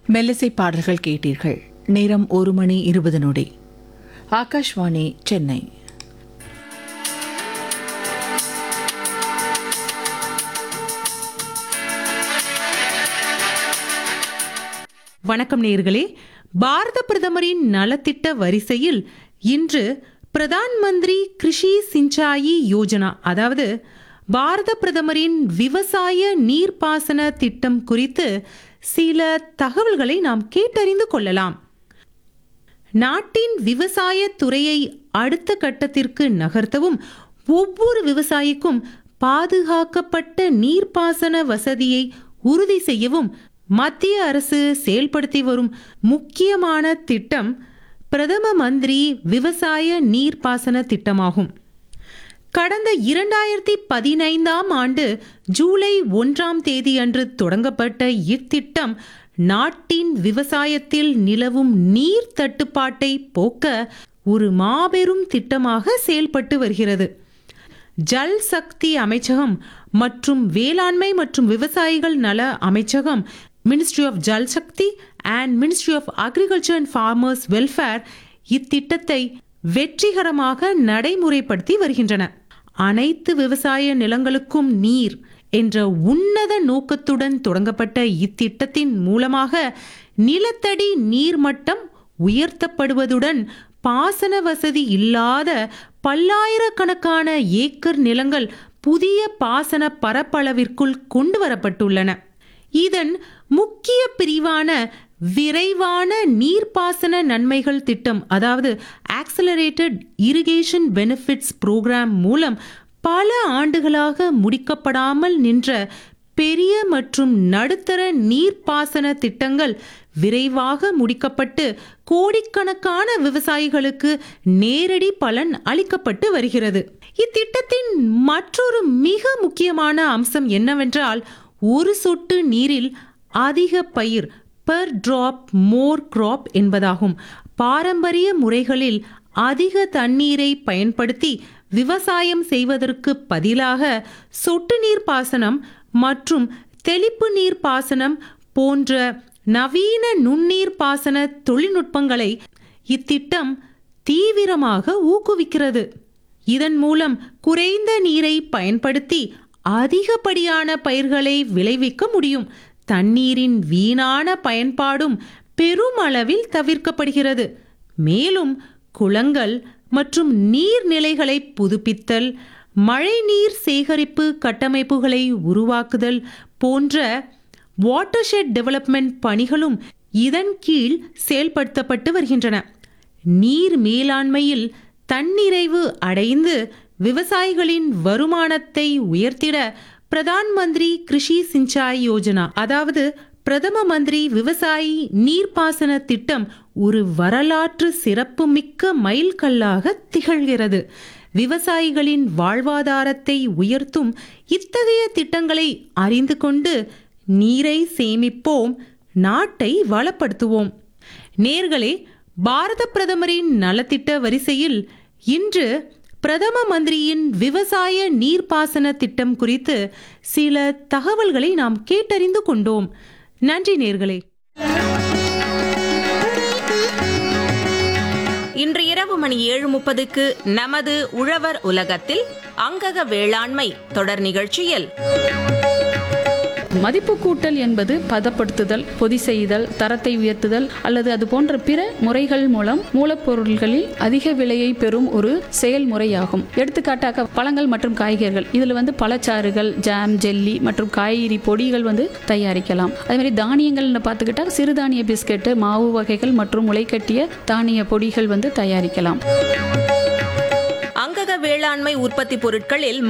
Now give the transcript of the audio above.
மெல்லிசை பாடல்கள் கேட்டீர்கள் நேரம் ஒரு மணி இருபது நொடி ஆகாஷ்வாணி சென்னை வணக்கம் நேயர்களே பாரத பிரதமரின் நலத்திட்ட வரிசையில் இன்று பிரதான் மந்திரி கிருஷி சிஞ்சாயி யோஜனா அதாவது பாரத பிரதமரின் விவசாய நீர்ப்பாசன திட்டம் குறித்து சில தகவல்களை நாம் கேட்டறிந்து கொள்ளலாம் நாட்டின் விவசாய துறையை அடுத்த கட்டத்திற்கு நகர்த்தவும் ஒவ்வொரு விவசாயிக்கும் பாதுகாக்கப்பட்ட நீர்ப்பாசன வசதியை உறுதி செய்யவும் மத்திய அரசு செயல்படுத்தி வரும் முக்கியமான திட்டம் பிரதம மந்திரி விவசாய நீர்ப்பாசன திட்டமாகும் கடந்த இரண்டாயிரத்தி பதினைந்தாம் ஆண்டு ஜூலை ஒன்றாம் தேதி அன்று தொடங்கப்பட்ட இத்திட்டம் நாட்டின் விவசாயத்தில் நிலவும் நீர் தட்டுப்பாட்டை போக்க ஒரு மாபெரும் திட்டமாக செயல்பட்டு வருகிறது ஜல் சக்தி அமைச்சகம் மற்றும் வேளாண்மை மற்றும் விவசாயிகள் நல அமைச்சகம் ministry of Jal Shakti and ministry of agriculture and farmers welfare இத்திட்டத்தை வெற்றிகரமாக நடைமுறைப்படுத்தி வருகின்றன அனைத்து விவசாய நிலங்களுக்கும் நீர் என்ற உன்னத நோக்கத்துடன் தொடங்கப்பட்ட இத்திட்டத்தின் மூலமாக நிலத்தடி நீர்மட்டம் உயர்த்தப்படுவதுடன் பாசன வசதி இல்லாத பல்லாயிரக்கணக்கான ஏக்கர் நிலங்கள் புதிய பாசன பரப்பளவிற்குள் கொண்டு வரப்பட்டுள்ளன இதன் முக்கிய பிரிவான விரைவான நீர்ப்பாசன நன்மைகள் திட்டம் அதாவது ஆக்சலரேட்டட் இரிகேஷன் பெனிஃபிட்ஸ் புரோகிராம் மூலம் பல ஆண்டுகளாக முடிக்கப்படாமல் நின்ற பெரிய மற்றும் நடுத்தர நீர்ப்பாசன திட்டங்கள் விரைவாக முடிக்கப்பட்டு கோடிக்கணக்கான விவசாயிகளுக்கு நேரடி பலன் அளிக்கப்பட்டு வருகிறது இத்திட்டத்தின் மற்றொரு மிக முக்கியமான அம்சம் என்னவென்றால் ஒரு சொட்டு நீரில் அதிக பயிர் பெர் டிராப் மோர் கிராப் என்பதாகும் பாரம்பரிய முறைகளில் அதிக தண்ணீரை பயன்படுத்தி விவசாயம் செய்வதற்கு பதிலாக சொட்டு நீர் பாசனம் மற்றும் தெளிப்பு நீர் பாசனம் போன்ற நவீன நுண்ணீர் பாசன தொழில்நுட்பங்களை இத்திட்டம் தீவிரமாக ஊக்குவிக்கிறது இதன் மூலம் குறைந்த நீரை பயன்படுத்தி அதிகப்படியான பயிர்களை விளைவிக்க முடியும் தண்ணீரின் வீணான பயன்பாடும் பெருமளவில் தவிர்க்கப்படுகிறது மேலும் குளங்கள் மற்றும் நீர்நிலைகளை புதுப்பித்தல் மழைநீர் சேகரிப்பு கட்டமைப்புகளை உருவாக்குதல் போன்ற வாட்டர்ஷெட் டெவலப்மெண்ட் பணிகளும் இதன் கீழ் செயல்படுத்தப்பட்டு வருகின்றன நீர் மேலாண்மையில் தன்னிறைவு அடைந்து விவசாயிகளின் வருமானத்தை உயர்த்திட பிரதான் மந்திரி கிருஷி சிஞ்சாய் யோஜனா அதாவது பிரதம மந்திரி விவசாயி நீர்ப்பாசன திட்டம் ஒரு வரலாற்று சிறப்புமிக்க மைல்கல்லாக திகழ்கிறது விவசாயிகளின் வாழ்வாதாரத்தை உயர்த்தும் இத்தகைய திட்டங்களை அறிந்து கொண்டு நீரை சேமிப்போம் நாட்டை வளப்படுத்துவோம் நேர்களே பாரத பிரதமரின் நலத்திட்ட வரிசையில் இன்று பிரதம மந்திரியின் விவசாய நீர்ப்பாசன திட்டம் குறித்து சில தகவல்களை நாம் கேட்டறிந்து கொண்டோம் நன்றி நேர்களே இன்று இரவு மணி ஏழு முப்பதுக்கு நமது உழவர் உலகத்தில் அங்கக வேளாண்மை தொடர் நிகழ்ச்சியில் மதிப்பு கூட்டல் என்பது பதப்படுத்துதல் பொதி செய்தல் தரத்தை உயர்த்துதல் அல்லது அது போன்ற பிற முறைகள் மூலம் மூலப்பொருள்களில் அதிக விலையை பெறும் ஒரு செயல்முறையாகும் எடுத்துக்காட்டாக பழங்கள் மற்றும் காய்கறிகள் இதில் வந்து பழச்சாறுகள் ஜாம் ஜெல்லி மற்றும் காய்கறி பொடிகள் வந்து தயாரிக்கலாம் அதே மாதிரி தானியங்கள்னு பார்த்துக்கிட்டா சிறுதானிய பிஸ்கெட்டு மாவு வகைகள் மற்றும் முளைக்கட்டிய தானிய பொடிகள் வந்து தயாரிக்கலாம் அங்கக வேளாண்மை உற்பத்தி பொருட்களில்